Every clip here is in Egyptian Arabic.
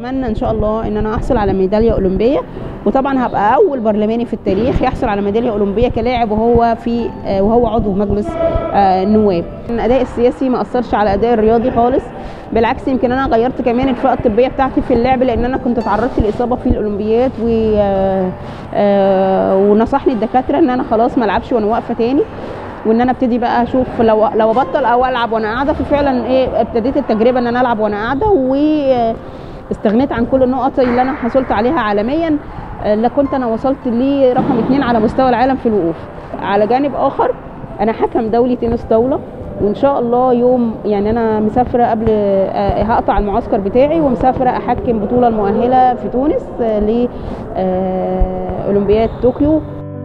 اتمنى ان شاء الله ان انا احصل على ميداليه اولمبيه وطبعا هبقى اول برلماني في التاريخ يحصل على ميداليه اولمبيه كلاعب وهو في آه، وهو عضو مجلس آه، النواب الاداء السياسي ما اثرش على الاداء الرياضي خالص بالعكس يمكن انا غيرت كمان الفئه الطبيه بتاعتي في اللعب لان انا كنت تعرضت لاصابه في الاولمبيات و آه، آه، ونصحني الدكاتره ان انا خلاص ما العبش وانا واقفه تاني وان انا ابتدي بقى اشوف لو لو ابطل او العب وانا قاعده ففعلا ايه ابتديت التجربه ان انا العب وانا قاعده واستغنيت عن كل النقط اللي انا حصلت عليها عالميا آه، لا كنت انا وصلت لرقم اثنين على مستوى العالم في الوقوف على جانب اخر انا حكم دولي تنس طاوله وان شاء الله يوم يعني انا مسافره قبل آه، هقطع المعسكر بتاعي ومسافره احكم بطوله المؤهله في تونس آه، ل آه، اولمبياد طوكيو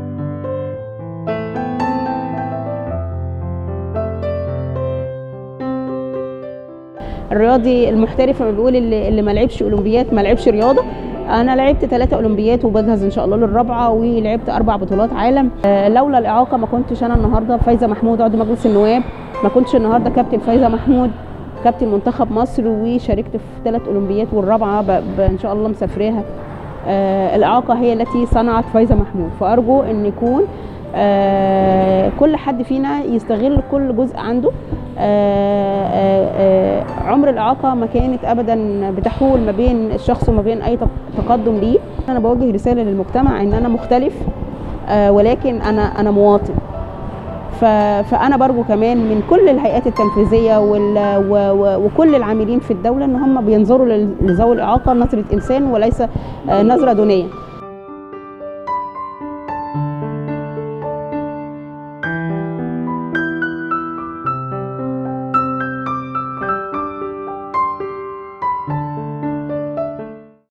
الرياضي المحترف لما بيقول اللي, اللي ما لعبش اولمبيات ما لعبش رياضه انا لعبت ثلاثة اولمبيات وبجهز ان شاء الله للرابعه ولعبت اربع بطولات عالم آه، لولا الاعاقه ما كنتش انا النهارده فايزه محمود عضو مجلس النواب ما كنتش النهارده كابتن فايزه محمود كابتن منتخب مصر وشاركت في ثلاث اولمبيات والرابعه ب... ب... ان شاء الله مسافراها آه، الاعاقه هي التي صنعت فايزه محمود فارجو ان يكون آه، كل حد فينا يستغل كل جزء عنده آه، آه، آه، عمر الاعاقه ما كانت ابدا بتحول ما بين الشخص وما بين اي تق- تقدم ليه انا بوجه رساله للمجتمع ان انا مختلف آه، ولكن انا انا مواطن ف- فانا برجو كمان من كل الهيئات التنفيذيه وال- و- و- وكل العاملين في الدوله ان هم بينظروا لل- لذوي الاعاقه نظره انسان وليس آه، نظره دونيه